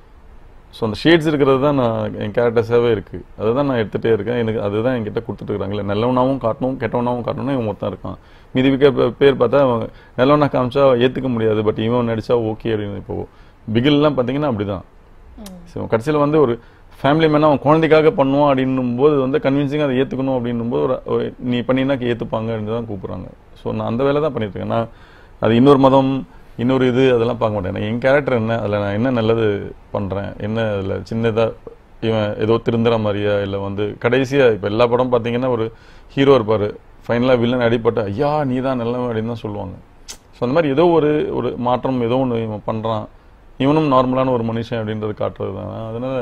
ஸோ அந்த ஷேட்ஸ் இருக்கிறது தான் நான் என் கேரக்டர்ஸாகவே இருக்கு அதுதான் நான் எடுத்துகிட்டே இருக்கேன் எனக்கு அதுதான் என்கிட்ட கொடுத்துட்டு இருக்காங்க இல்லை நல்லவனாவும் காட்டணும் கெட்டவனாவும் காட்டணும் இவன் மொத்தம் இருக்கான் மீதி விக்க பே- பேர் பார்த்தா அவன் நல்லவனா காமிச்சா ஏற்றுக்க முடியாது பட் இவன் நடிச்சா ஓகே அப்படின்னு இப்போ பிகில்லாம் பார்த்தீங்கன்னா அப்படிதான் ஸோ கடைசியில் வந்து ஒரு ஃபேமிலி மேனா அவன் குழந்தைக்காக பண்ணுவான் அப்படின்னும் போது வந்து கன்வின்சிங்காக அதை ஏற்றுக்கணும் அப்படின்னும் போது ஒரு ஒரு நீ பண்ணினா ஏற்றுப்பாங்க அப்படின்னு தான் கூப்பிட்றாங்க ஸோ நான் அந்த வேலை தான் பண்ணிட்டு இருக்கேன் நான் அது இன்னொரு மதம் இன்னொரு இது அதெல்லாம் பார்க்க மாட்டேன் நான் என் கேரக்டர் என்ன அதில் நான் என்ன நல்லது பண்ணுறேன் என்ன அதில் சின்னதாக இவன் ஏதோ திருந்துற மாதிரியா இல்லை வந்து கடைசியாக இப்போ எல்லா படம் பார்த்தீங்கன்னா ஒரு ஹீரோ இருப்பார் ஃபைனலாக வில்லன் அடிப்பட்டு ஐயா நீ தான் நல்லவன் அப்படின்னு தான் சொல்லுவாங்க ஸோ அந்த மாதிரி ஏதோ ஒரு ஒரு மாற்றம் ஏதோ ஒன்று இவன் பண்ணுறான் இவனும் நார்மலான ஒரு மனுஷன் அப்படின்றது காட்டுறது தான் அதனால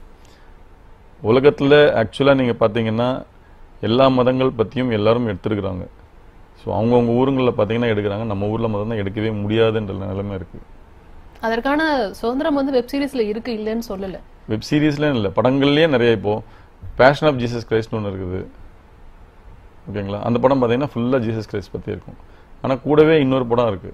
உலகத்தில் ஆக்சுவலாக நீங்கள் பார்த்தீங்கன்னா எல்லா மதங்கள் பற்றியும் எல்லாரும் எடுத்துருக்குறாங்க ஸோ அவங்கவுங்க ஊருங்களில் பார்த்தீங்கன்னா எடுக்கிறாங்க நம்ம ஊரில் மதம் தான் எடுக்கவே முடியாதுன்ற நிலைமை இருக்குது அதற்கான சுதந்திரம் வந்து வெப் சீரிஸ்ல இருக்கு இல்லைன்னு சொல்லல வெப் சீரிஸ்லேயும் இல்லை படங்கள்லேயே நிறைய இப்போ பேஷன் ஆஃப் ஜீசஸ் கிரைஸ்ட்னு ஒன்று இருக்குது ஓகேங்களா அந்த படம் பார்த்தீங்கன்னா ஃபுல்லாக ஜீசஸ் கிரைஸ்ட் பற்றி இருக்கும் ஆனால் கூடவே இன்னொரு படம் இருக்குது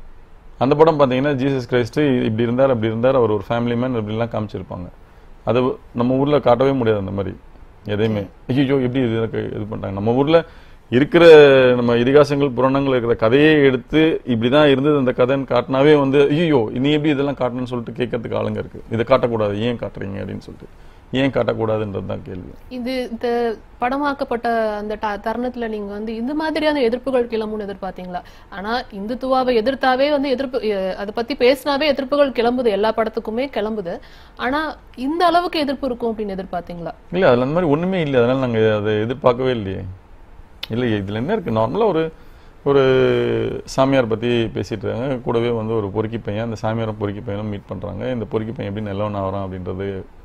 அந்த படம் பார்த்தீங்கன்னா ஜீசஸ் கிரைஸ்ட் இப்படி இருந்தார் அப்படி இருந்தார் அவர் ஒரு ஃபேமிலி மேன் இப்படிலாம் காமிச்சிருப்பாங்க அது நம்ம ஊரில் காட்டவே முடியாது அந்த மாதிரி எதையுமே ஐயோ எப்படி இது எனக்கு இது பண்ணிட்டாங்க நம்ம ஊரில் இருக்கிற நம்ம இதிகாசங்கள் புராணங்கள் இருக்கிற கதையே எடுத்து இப்படிதான் இருந்தது அந்த கதைன்னு காட்டினாவே வந்து ஐயோ நீ எப்படி இதெல்லாம் காட்டணும்னு சொல்லிட்டு கேட்கறதுக்கு ஆளுங்க இருக்கு இதை காட்டக்கூடாது ஏன் காட்டுறீங்க அப்படின்னு சொல்லிட்டு ஏன் காட்டக்கூடாதுன்றது தான் கேள்வி இது இந்த படமாக்கப்பட்ட அந்த ட- தருணத்துல நீங்க வந்து இந்த மாதிரியான எதிர்ப்புகள் கிளம்பும்னு எதிர்பார்த்தீங்களா ஆனா இந்துத்துவாவை எதிர்த்தாவே வந்து எதிர்ப்பு அஹ் அதை பத்தி பேசினாவே எதிர்ப்புகள் கிளம்புது எல்லா படத்துக்குமே கிளம்புது ஆனா இந்த அளவுக்கு எதிர்ப்பு இருக்கும் அப்படின்னு எதிர்பார்த்தீங்களா இல்ல அதுல அந்த மாதிரி ஒண்ணுமே இல்லை அதனால நாங்க அதை எதிர்பார்க்கவே இல்லையே இல்லை இதுல என்ன இருக்கு நார்மலா ஒரு ஒரு சாமியார் பத்தி பேசிட்டு இருக்காங்க கூடவே வந்து ஒரு பொறுக்கி பையன் அந்த சாமியாரும் பொறுக்கி பையனும் மீட் பண்றாங்க இந்த பொறுக்கி பையன் எப்படி நல்லவன் ஆகிறான் அப்படின்றது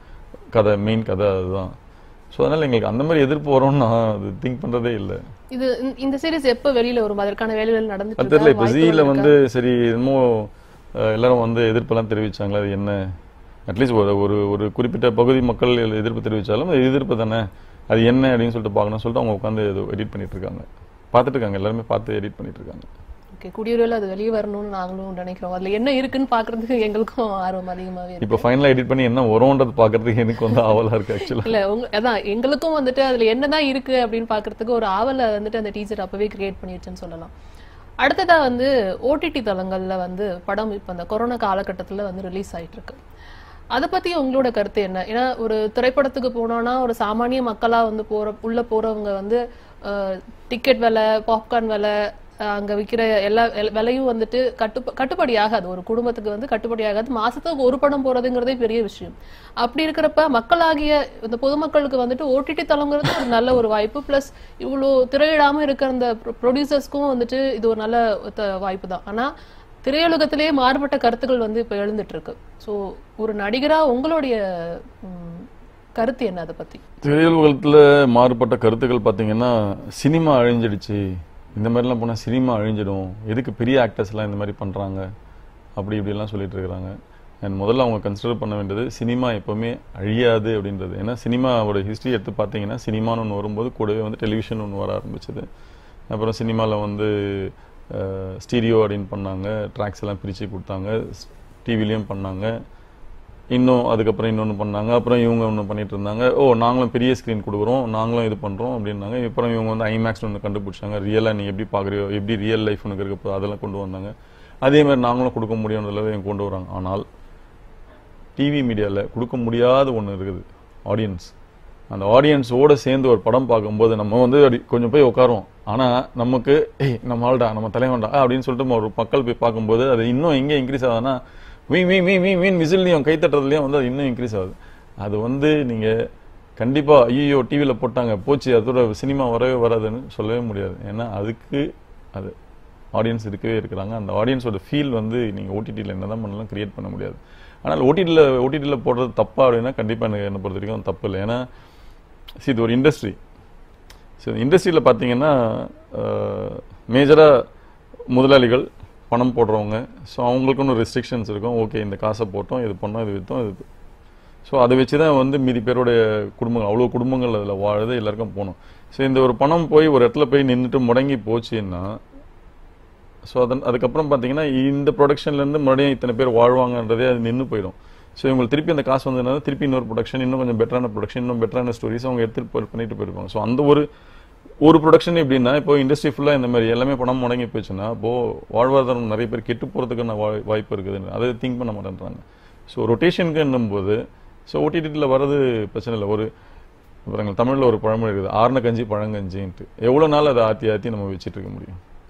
கதை மெயின் கதை அதுதான் ஸோ அதனால எங்களுக்கு அந்த மாதிரி எதிர்ப்பு வரும்னு நான் அது திங்க் பண்றதே இல்லை இது இந்த- இந்த சீரிஸ் எப்ப வெளியில வரும் அதற்கான வேலைகள் நடந்துட்டு அது தெரியல இருக்கா? இப்போ வாய்ப்புகள் ஜீல இருக்கா? வந்து சரி என்னமோ அஹ், எல்லாரும் வந்து எதிர்ப்பெல்லாம் தெரிவிச்சாங்களா அது என்ன அட்லீஸ்ட் ஒரு ஒரு ஒரு குறிப்பிட்ட பகுதி மக்கள் எதிர்ப்பு தெரிவிச்சாலும் அது எதிர்ப்பு தானே அது என்ன அப்படின்னு சொல்லிட்டு பார்க்கணும்னு சொல்லிட்டு அவங்க உட்காந்து எடிட் பண்ணிட்டு இருக்காங்க பார்த்துட்டு இருக்காங்க எல்லாருமே பார்த்து எடிட் பண்ணிட்டு இருக்காங்க ஓகே குடியுரிமையில அது வெளியே வரணும்னு நாங்களும் நினைக்கிறோம் அதுல என்ன இருக்குன்னு பாக்குறதுக்கு எங்களுக்கும் ஆர்வம் அதிகமாவே இருக்கு இப்போ ஃபைனலாக எடிட் பண்ணி என்ன வரும்ன்றது பார்க்கறதுக்கு எனக்கு வந்து ஆவலா இருக்கு ஆக்சுவலாக இல்ல உங்க அதான் எங்களுக்கும் வந்துட்டு அதுல என்னதான் இருக்கு அப்படின்னு பாக்குறதுக்கு ஒரு ஆவலை வந்துட்டு அந்த டீச்சர் அப்பவே கிரியேட் பண்ணிடுச்சுன்னு சொல்லலாம் அடுத்ததா வந்து ஓடிடி தளங்கள்ல வந்து படம் இப்ப அந்த கொரோனா காலகட்டத்துல வந்து ரிலீஸ் ஆயிட்டு இருக்கு அதை பத்தி உங்களோட கருத்து என்ன ஏன்னா ஒரு திரைப்படத்துக்கு போனோம்னா ஒரு சாமானிய மக்களா வந்து போற உள்ள போறவங்க வந்து டிக்கெட் விலை பாப்கார்ன் விலை அஹ் அங்க விக்கிற எல்லா எல்- விலையும் வந்துட்டு கட்டு கட்டுப்படி ஆகாது ஒரு குடும்பத்துக்கு வந்து கட்டுப்படி ஆகாது மாசத்துக்கு ஒரு படம் போறதுங்கிறதே பெரிய விஷயம் அப்படி இருக்கிறப்ப மக்களாகிய இந்த பொதுமக்களுக்கு வந்துட்டு ஓடிடி தளங்கிறது ஒரு நல்ல ஒரு வாய்ப்பு பிளஸ் இவ்வளோ திரையிடாம இருக்கிற அந்த ப்ரொடியூசர்ஸ்க்கும் வந்துட்டு இது ஒரு நல்ல த- வாய்ப்பு தான் ஆனா திரையுலகத்திலேயே மாறுபட்ட கருத்துக்கள் வந்து இப்ப எழுந்துட்டு இருக்கு சோ ஒரு நடிகரா உங்களுடைய ம், கருத்து என்ன அதை பத்தி திரையுலகத்தில் மாறுபட்ட கருத்துக்கள் பார்த்தீங்கன்னா சினிமா அழிஞ்சிடுச்சு இந்த மாதிரிலாம் போனால் சினிமா அழிஞ்சிடும் எதுக்கு பெரிய ஆக்டர்ஸ்லாம் இந்த மாதிரி பண்ணுறாங்க அப்படி இப்படிலாம் சொல்லிட்டு இருக்கிறாங்க அண்ட் முதல்ல அவங்க கன்சிடர் பண்ண வேண்டியது சினிமா எப்போவுமே அழியாது அப்படின்றது ஏன்னா சினிமாவோட ஹிஸ்ட்ரி எடுத்து பார்த்தீங்கன்னா சினிமான்னு ஒன்று வரும்போது கூடவே வந்து டெலிவிஷன் ஒன்று வர ஆரம்பிச்சது அப்புறம் சினிமாவில் வந்து ஸ்டீரியோ அப்படின்னு பண்ணாங்க ட்ராக்ஸ் எல்லாம் பிரித்து கொடுத்தாங்க டிவிலையும் பண்ணாங்க இன்னும் அதுக்கப்புறம் இன்னொன்று பண்ணாங்க அப்புறம் இவங்க ஒன்று பண்ணிட்டு இருந்தாங்க ஓ நாங்களும் பெரிய ஸ்க்ரீன் கொடுக்குறோம் நாங்களும் இது பண்ணுறோம் அப்படின்னாங்க அப்புறம் இவங்க வந்து ஐமேக்ஸ் ஒன்று கண்டுபிடிச்சாங்க ரியலாக நீ எப்படி பார்க்குறியோ எப்படி ரியல் லைஃப் உனக்கு இருக்க போகுது அதெல்லாம் கொண்டு வந்தாங்க அதே மாதிரி நாங்களும் கொடுக்க முடியும்ன்றதுல இவங்க கொண்டு வராங்க ஆனால் டிவி மீடியாவில் கொடுக்க முடியாத ஒன்று இருக்குது ஆடியன்ஸ் அந்த ஆடியன்ஸோட சேர்ந்து ஒரு படம் பார்க்கும்போது நம்ம வந்து அப்படி கொஞ்சம் போய் உட்காருவோம் ஆனால் நமக்கு ஏய் நம்ம ஆள்டா நம்ம தலைவன்டா அப்படின்னு சொல்லிட்டு நம்ம ஒரு மக்கள் போய் பார்க்கும்போது அது இன்னும் எங்கே இன்க்ரீஸ் ஆகுதுன்னா மீ மீ மீ மீ மீன் விசில்லையும் கைத்தட்டுறதுலையும் வந்து அது இன்னும் இன்க்ரீஸ் ஆகுது அது வந்து நீங்கள் கண்டிப்பாக ஐயோ டிவியில் போட்டாங்க போச்சு அதோட சினிமா வரவே வராதுன்னு சொல்லவே முடியாது ஏன்னா அதுக்கு அது ஆடியன்ஸ் இருக்கவே இருக்கிறாங்க அந்த ஆடியன்ஸோட ஃபீல் வந்து நீங்கள் ஓடிடியில் என்ன தான் பண்ணலாம் கிரியேட் பண்ண முடியாது ஆனால் ஓடிடியில் ஓடிடியில் போடுறது தப்பா அப்படின்னா கண்டிப்பாக எனக்கு என்னை பொறுத்த வரைக்கும் தப்பு இல்லை ஏன்னா see இது ஒரு இண்டஸ்ட்ரி ஸோ இண்டஸ்ட்ரியில் பார்த்தீங்கன்னா மேஜராக முதலாளிகள் பணம் போடுறவங்க ஸோ அவங்களுக்குன்னு ரெஸ்ட்ரிக்ஷன்ஸ் இருக்கும் ஓகே இந்த காசை போட்டோம் இது பண்ணோம் இது விற்றோம் இது ஸோ அதை வச்சு தான் வந்து மீதி பேருடைய குடும்பங்கள் அவ்வளோ குடும்பங்கள் அதில் வாழுது எல்லாருக்கும் போகணும் ஸோ இந்த ஒரு பணம் போய் ஒரு இடத்துல போய் நின்றுட்டு முடங்கி போச்சுன்னா ஸோ அதன் அதுக்கப்புறம் பார்த்தீங்கன்னா இந்த ப்ரொடக்ஷன்லேருந்து மறுபடியும் இத்தனை பேர் வாழ்வாங்கன்றதே அது நின்று போயிடும் ஸோ இவங்களுக்கு திருப்பி அந்த காசு வந்ததுனால திருப்பி இன்னொரு ப்ரொடக்ஷன் இன்னும் கொஞ்சம் பெட்டரான ப்ரொடக்ஷன் இன்னும் பெட்டரான ஸ்டோரிஸ் அவங்க எடுத்துட்டு போய் பண்ணிட்டு போயிருப்பாங்க ஸோ அந்த ஒரு ஒரு ப்ரொடக்ஷன் எப்படின்னா இப்போ இண்டஸ்ட்ரி ஃபுல்லாக இந்த மாதிரி எல்லாமே பணம் முடங்கி போச்சுன்னா இப்போ வாழ்வாதாரம் நிறைய பேர் கெட்டு போகிறதுக்கான வாய் வாய்ப்பு இருக்குதுன்னு அதை திங்க் பண்ண மாட்டேன்றாங்க ஸோ ரொட்டேஷனுக்கு போது ஸோ ஓடிடியில் வர்றது பிரச்சனை இல்லை ஒரு பாருங்க தமிழில் ஒரு பழமொழி இருக்குது ஆறுன கஞ்சி பழங்கஞ்சின்ட்டு எவ்வளோ நாள் அதை ஆற்றி ஆற்றி நம்ம வச்சுட்டு இருக்க முடியும்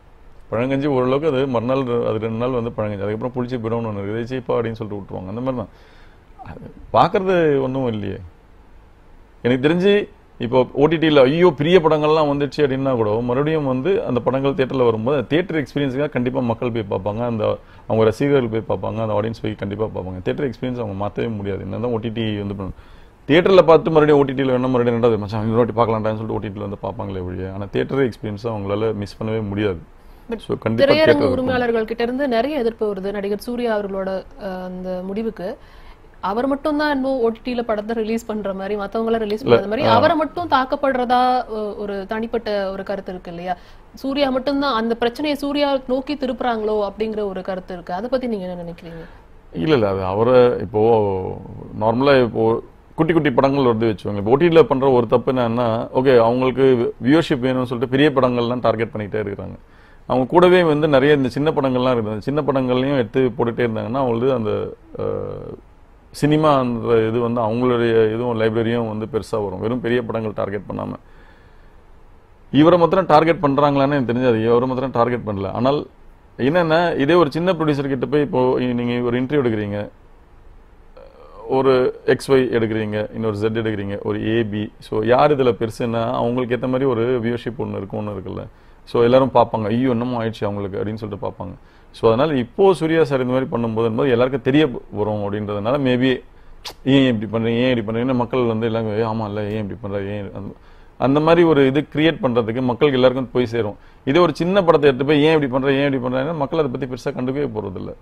பழங்கஞ்சி ஓரளவுக்கு அது மறுநாள் அது ரெண்டு நாள் வந்து பழங்கஞ்சி அதுக்கப்புறம் புளிச்சு போயிடும்னு ஒன்று இருக்குது சீப்பா அப்படின்னு சொல்லிட்டு விட்டுருவாங்க அந்த மாதிரி தான் அது பார்க்கறது ஒன்றும் இல்லையே எனக்கு தெரிஞ்சு இப்போ ஓடிடியில் ஐயோ பெரிய படங்கள்லாம் வந்துச்சு அப்படின்னா கூட மறுபடியும் வந்து அந்த படங்கள் தேட்டரில் வரும்போது தேட்டர் எக்ஸ்பீரியன்ஸுக்காக கண்டிப்பாக மக்கள் போய் பார்ப்பாங்க அந்த அவங்க ரசிகர்கள் போய் பார்ப்பாங்க அந்த ஆடியன்ஸ் போய் கண்டிப்பாக பார்ப்பாங்க தேட்டர் எக்ஸ்பீரியன்ஸ் அவங்க மாற்றவே முடியாது என்ன தான் ஓடிடி வந்து பண்ணணும் தேட்டரில் பார்த்து மறுபடியும் ஓடிடியில் வேணும் மறுபடியும் ரெண்டாவது மச்சான் இன்னொரு வாட்டி பார்க்கலாம்டான்னு சொல்லிட்டு ஓடிடியில் வந்து பார்ப்பாங்களே ஒழிய ஆனால் தேட்டர் எக்ஸ்பீரியன்ஸை அவங்களால மிஸ் பண்ணவே முடியாது ஸோ கண்டிப்பாக திரையரங்கு தேட்டர் உரிமையாளர்கள் கிட்ட இருந்து நிறைய எதிர்ப்பு வருது நடிகர் சூர்யா அவர்களோட அஹ், அந்த முடிவுக்கு அவர் மட்டும் தான் இன்னும் ஓடிடில படத்தை ரிலீஸ் பண்ற மாதிரி மத்தவங்க எல்லாம் ரிலீஸ் பண்ற மாதிரி அவரை மட்டும் தாக்கப்படுறதா அஹ், ஒரு தனிப்பட்ட ஒரு கருத்து இருக்கு இல்லையா சூர்யா மட்டும்தான் அந்த பிரச்சனையை சூர்யா நோக்கி திருப்புறாங்களோ அப்படிங்கிற ஒரு கருத்து இருக்கு அதை பத்தி நீங்க என்ன நினைக்கிறீங்க இல்ல இல்ல அது அவரை இப்போ நார்மலா இப்போ குட்டி குட்டி படங்கள் வருது வச்சுக்கோங்க இப்போ ஓடிடில பண்ற ஒரு தப்பு என்னன்னா ஓகே அவங்களுக்கு வியூவர்ஷிப் வேணும்னு சொல்லிட்டு பெரிய படங்கள்லாம் டார்கெட் பண்ணிட்டே இருக்கிறாங்க அவங்க கூடவே வந்து நிறைய இந்த சின்ன படங்கள்லாம் இருக்குது அந்த சின்ன படங்கள்லையும் எடுத்து போட்டுட்டே இருந்தாங்கன்னா அவங்களுக்கு அந்த சினிமான்ற இது வந்து அவங்களுடைய இதுவும் லைப்ரரியும் வந்து பெருசா வரும் வெறும் பெரிய படங்கள் டார்கெட் பண்ணாம இவரை மாத்திரம் டார்கெட் பண்றாங்களான்னு எனக்கு தெரிஞ்சது இவரை மாத்திரம் டார்கெட் பண்ணல ஆனால் என்னன்னா இதே ஒரு சின்ன ப்ரொடியூசர் கிட்ட போய் இப்போ நீங்க ஒரு இன்டர்வியூ எடுக்கிறீங்க ஒரு எக்ஸ் ஒய் எடுக்கிறீங்க இன்னொரு ஜெட் எடுக்கிறீங்க ஒரு ஏபி ஸோ யார் இதில் பெருசுன்னா அவங்களுக்கு ஏற்ற மாதிரி ஒரு வியூஷிப் ஒன்று இருக்கும் ஒன்று இருக்குல்ல ஸோ எல்லாரும் பார்ப்பாங்க ஐயோ என்னமோ ஆயிடுச்சு அவங்களுக்கு அப்படின்னு சொல்லிட்டு பார்ப்பாங்க ஸோ அதனால இப்போ சூர்யா சார் இந்த மாதிரி பண்ணும்போது என்பது எல்லாருக்கும் தெரிய வரும் அப்படின்றதுனால மேபி ஏன் இப்படி பண்றீங்க ஏன் இப்படி பண்றீங்கன்னு மக்கள் வந்து எல்லாம் "ஏய், ஆமா இல்ல ஏன் இப்படி பண்ற ஏன் அந்த- அந்த மாதிரி ஒரு இது கிரியேட் பண்றதுக்கு மக்களுக்கு எல்லாருக்கும் போய் சேரும் இதே ஒரு சின்ன படத்தை எடுத்து போய் ஏன் இப்படி பண்ற ஏன் இப்படி பண்றாங்கன்னா மக்கள் அதை பத்தி பெருசா கண்டுக்கவே போறது இல்ல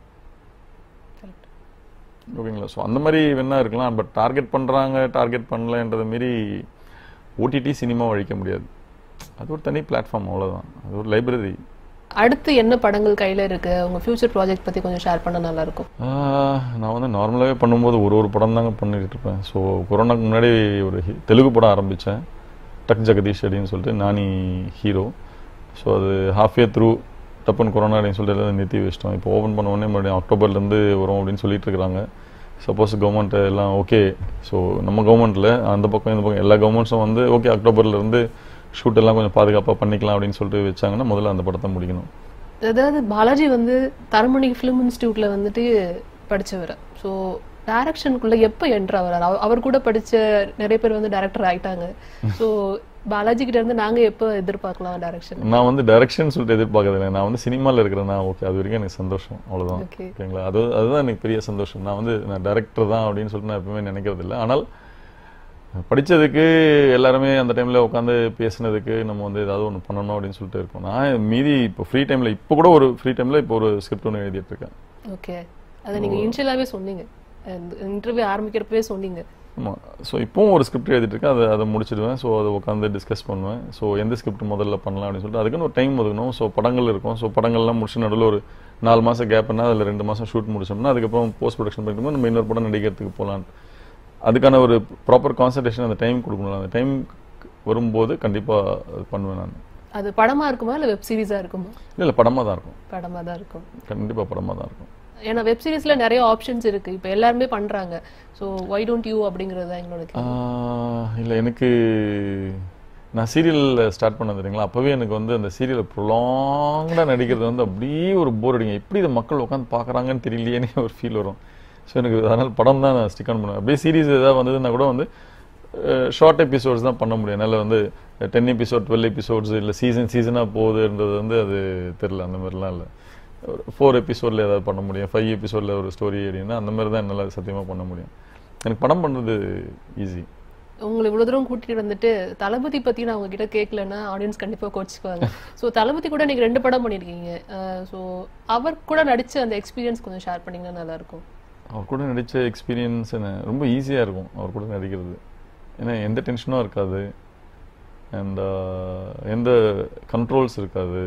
ஓகேங்களா ஸோ அந்த மாதிரி வேணா இருக்கலாம் பட் டார்கெட் பண்றாங்க டார்கெட் பண்ணலன்றதை மீறி ஓடிடி சினிமா அழிக்க முடியாது அது ஒரு தனி பிளாட்ஃபார்ம் அவ்வளவுதான் அது ஒரு லைப்ரரி அடுத்து என்ன படங்கள் கையில இருக்கு உங்க ஃபியூச்சர் ப்ராஜெக்ட் பத்தி கொஞ்சம் ஷேர் பண்ண நல்லா இருக்கும் நான் வந்து நார்மலாகவே பண்ணும்போது ஒரு ஒரு படம் தாங்க பண்ணிட்டு இருப்பேன் ஸோ கொரோனாக்கு முன்னாடி ஒரு ஹி- தெலுங்கு படம் ஆரம்பித்தேன் டக் ஜெகதீஷ் அப்படின்னு சொல்லிட்டு நானி ஹீரோ ஸோ அது half year த்ரூ டப்புன்னு கொரோனா அப்படின்னு சொல்லிட்டு எல்லாம் நிறுத்தி வச்சிட்டோம் இப்போ ஓப்பன் பண்ண உடனே மறுபடியும் அக்டோபர்லேருந்து வரும் அப்படின்னு சொல்லிட்டு இருக்காங்க சப்போஸ் கவர்மெண்ட் எல்லாம் ஓகே ஸோ நம்ம கவர்மெண்ட்டில் அந்த பக்கம் இந்த பக்கம் எல்லா கவர்மெண்ட்ஸும் வந்து ஓகே அக்டோபர்லேருந்து ஷூட் எல்லாம் கொஞ்சம் பாதுகாப்பாக பண்ணிக்கலாம் அப்படின்னு சொல்லிட்டு வச்சாங்கன்னா முதல்ல அந்த படத்தை முடிக்கணும் அதாவது பாலாஜி வந்து தரமணி ஃபிலிம் இன்ஸ்டியூட்ல வந்துட்டு படிச்சவர் ஸோ டைரக்ஷனுக்குள்ள எப்போ என்ட்ரு ஆகிறார் அவர் கூட படிச்ச நிறைய பேர் வந்து டைரக்டர் ஆயிட்டாங்க ஸோ பாலாஜி கிட்ட இருந்து நாங்க எப்போ எதிர்பார்க்கலாம் டைரக்ஷன் நான் வந்து டைரக்ஷன் சொல்லிட்டு எதிர்பார்க்கறதில்லை நான் வந்து சினிமாவில் இருக்கிறேன்னா ஓகே அது வரைக்கும் எனக்கு சந்தோஷம் அவ்வளவுதான் Okay. ஓகேங்களா அது அதுதான் எனக்கு பெரிய சந்தோஷம் நான் வந்து நான் டைரக்டர் தான் அப்படின்னு சொல்லிட்டு நான் எப்பவுமே நினைக்கிறது இல்லை ஆனால் படிச்சதுக்கு எல்லாருமே அந்த டைம்ல உட்காந்து பேசுனதுக்கு நம்ம வந்து ஏதாவது ஒன்று பண்ணணும் அப்படின்னு சொல்லிட்டு இருக்கோம் நான் மீதி இப்போ ஃப்ரீ டைம்ல இப்போ கூட ஒரு ஃப்ரீ டைம்ல இப்போ ஒரு ஸ்கிரிப்ட் ஒன்று எழுதிட்டு இருக்கேன் ஓகே அதை நீங்க இனிஷியலாவே சொன்னீங்க இன்டர்வியூ ஆரம்பிக்கிறப்பவே சொன்னீங்க ஆமாம் ஸோ இப்போவும் ஒரு ஸ்கிரிப்ட் எழுதிட்டு இருக்கேன் அதை அதை முடிச்சிடுவேன் ஸோ அதை உட்காந்து டிஸ்கஸ் பண்ணுவேன் ஸோ எந்த ஸ்கிரிப்ட் முதல்ல பண்ணலாம் அப்படின்னு சொல்லிட்டு அதுக்குன்னு ஒரு டைம் ஒதுக்கணும் ஸோ படங்கள் இருக்கும் ஸோ படங்கள்லாம் முடிச்சு நடுவில் ஒரு நாலு மாதம் கேப்னா அதில் ரெண்டு மாதம் ஷூட் முடிச்சோம்னா அதுக்கப்புறம் போஸ்ட் ப்ரொடக்ஷன் பண்ணிட்டு நம்ம இன்னொரு படம் நடிக்கிறதுக்கு போகலாம் அதுக்கான ஒரு ப்ராப்பர் கான்சன்ட்ரேஷன் அந்த டைம் கொடுக்கணும் அந்த டைம் வரும்போது கண்டிப்பாக அது பண்ணுவேன் நான் அது படமா இருக்குமா இல்ல வெப் சீரிஸா இருக்குமா இல்லை இல்லை படமாக தான் இருக்கும் படமா தான் இருக்கும் கண்டிப்பாக படமாக தான் இருக்கும் ஏன்னா வெப் சீரிஸ்ல நிறைய ஆப்ஷன்ஸ் இருக்கு இப்போ எல்லாருமே பண்றாங்க ஸோ ஒய் டோன்ட் யூ அப்படிங்கிறது தான் எங்களோட கேள்வி. இல்லை எனக்கு நான் சீரியலில் ஸ்டார்ட் பண்ணது தெரியுங்களா அப்போவே எனக்கு வந்து அந்த சீரியலை ப்ரொலாங்காக நடிக்கிறது வந்து அப்படியே ஒரு போர் அடிங்க எப்படி இதை மக்கள் உட்காந்து பார்க்குறாங்கன்னு தெரியலையேனே ஒரு ஃபீல் வரும் ஸோ எனக்கு அதனால் படம் தான் நான் ஸ்டிக் ஆன் பண்ணுவேன் அப்படியே சீரிஸ் ஏதாவது வந்ததுன்னா கூட வந்து ஷார்ட் எபிசோட்ஸ் தான் பண்ண முடியும் என்னால் வந்து டென் எபிசோட் டுவெல் எபிசோட்ஸ் இல்லை சீசன் சீசனாக போகுதுன்றது வந்து அது தெரில அந்த மாதிரிலாம் இல்லை ஒரு ஃபோர் எபிசோடில் ஏதாவது பண்ண முடியும் ஃபைவ் எபிசோடில் ஒரு ஸ்டோரி அப்படின்னா அந்த மாதிரி தான் என்னால் சத்தியமாக பண்ண முடியும் எனக்கு படம் பண்ணுறது ஈஸி உங்களை இவ்வளவு தூரம் கூட்டிட்டு வந்துட்டு தளபதி பத்தி நான் உங்ககிட்ட கேட்கலன்னா ஆடியன்ஸ் கண்டிப்பா கோச்சுக்குவாங்க ஸோ தளபதி கூட நீங்க ரெண்டு படம் பண்ணிருக்கீங்க ஸோ அவர் கூட நடிச்ச அந்த எக்ஸ்பீரியன்ஸ் கொஞ்சம் ஷேர் பண்ணீங்கன்னா நல்லா இருக்கும் அவர் கூட நடித்த எக்ஸ்பீரியன்ஸ் என்ன ரொம்ப ஈஸியாக இருக்கும் அவர் கூட நடிக்கிறது ஏன்னா எந்த டென்ஷனும் இருக்காது அண்ட் எந்த கண்ட்ரோல்ஸ் இருக்காது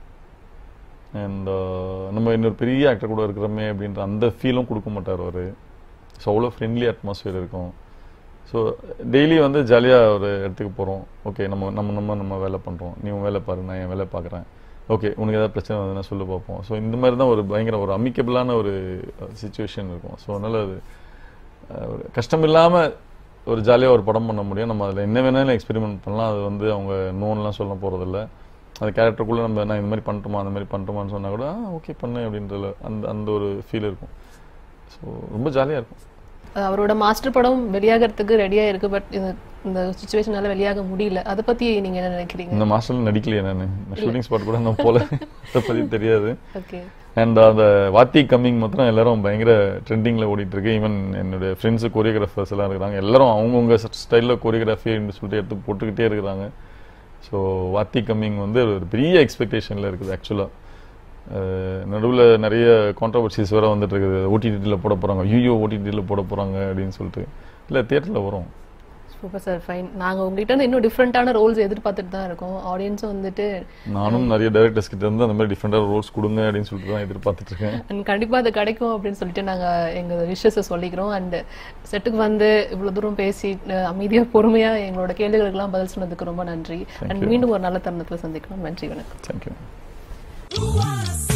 அண்ட் நம்ம இன்னொரு பெரிய ஆக்டர் கூட இருக்கிறோமே அப்படின்ற அந்த ஃபீலும் கொடுக்க மாட்டார் அவர் ஸோ அவ்வளோ ஃப்ரெண்ட்லி அட்மாஸ்பியர் இருக்கும் ஸோ டெய்லி வந்து ஜாலியாக ஒரு இடத்துக்கு போகிறோம் ஓகே நம்ம நம்ம நம்ம நம்ம வேலை பண்ணுறோம் நீ உன் வேலை பாரு நான் என் வேலை பார்க்குறேன் ஓகே உனக்கு ஏதாவது பிரச்சனை வந்ததுன்னா சொல்லு பார்ப்போம் ஸோ இந்த மாதிரி தான் ஒரு பயங்கர ஒரு அமிக்கபிளான ஒரு சுச்சுவேஷன் இருக்கும் ஸோ அதனால் அது அஹ், ஒரு கஷ்டம் இல்லாமல் ஒரு ஜாலியாக ஒரு படம் பண்ண முடியும் நம்ம அதில் என்ன வேணாலும் எக்ஸ்பெரிமெண்ட் பண்ணலாம் அது வந்து அவங்க நோன்லாம் சொல்ல போகிறதில்ல அந்த கேரக்டருக்குள்ளே நம்ம நான் இந்த மாதிரி பண்ணட்டுமா அந்த மாதிரி பண்ணட்டுமான்னு சொன்னா கூட ஓகே பண்ணு அப்படின்றதுல அந்த அந்த ஒரு ஃபீல் இருக்கும் ஸோ ரொம்ப ஜாலியாக இருக்கும் அஹ் அவரோட மாஸ்டர் படம் வெளியாகிறதுக்கு ரெடியா இருக்கு பட் இது இந்த சுச்சுவேஷனால வெளியாக முடியல அதை பத்தி நீங்க என்ன நினைக்கிறீங்க இந்த மாஸ்டர்ல நடிக்கலையே நான் ஷூட்டிங் ஸ்பாட் கூட நான் போல அதை பற்றி தெரியாது ஓகே அண்ட் அந்த வாத்தி கம்மிங் மாத்திரம் எல்லாரும் பயங்கர ட்ரெண்டிங்கில் ஓடிட்டு இருக்கு ஈவன் என்னுடைய ஃப்ரெண்ட்ஸு கொரியோகிராஃபர்ஸ் எல்லாம் இருக்கிறாங்க எல்லாரும் அவங்கவுங்க ஸ்டைலில் கொரியோகிராஃபி சொல்லிட்டு எடுத்து போட்டுக்கிட்டே இருக்கிறாங்க ஸோ வாத்தி கம்மிங் வந்து ஒரு பெரிய எக்ஸ்பெக்டேஷனில் இருக்குது ஆக்சுவலாக நடுவில் நிறைய கான்ட்ரவர்சிஸ் வேற வந்துட்டு இருக்குது ஓடிடியில் போட போகிறாங்க ஐயோ ஓடிடியில் போட போகிறாங்க அப்படின்னு சொல்லிட்டு இல்லை தியேட்டரில் வரும் சூப்பர் சார் ஃபைன் நாங்க உங்ககிட்ட இருந்து இன்னும் டிஃப்ரெண்டான ரோல்ஸ் எதிர்பார்த்துட்டு தான் இருக்கோம் ஆடியன்ஸும் வந்துட்டு நானும் நிறைய டைரக்டர்ஸ் கிட்ட இருந்து அந்த மாதிரி டிஃப்ரெண்டாக ரோல்ஸ் கொடுங்க அப்படின்னு சொல்லிட்டு தான் எதிர்பார்த்துட்டு இருக்கேன் and கண்டிப்பா அது கிடைக்கும் அப்படின்னு சொல்லிட்டு நாங்க எங்க விஷஸை சொல்லிக்கிறோம் அண்ட் செட்டுக்கு வந்து இவ்வளவு தூரம் பேசி அஹ், அமைதியா பொறுமையா எங்களோட கேள்விகளுக்கெல்லாம் பதில் சொன்னதுக்கு ரொம்ப நன்றி அண்ட் மீண்டும் ஒரு நல்ல தருணத்துல சந்திக்கணும் நன்றி வணக்கம் தேங்க்யூ You wanna see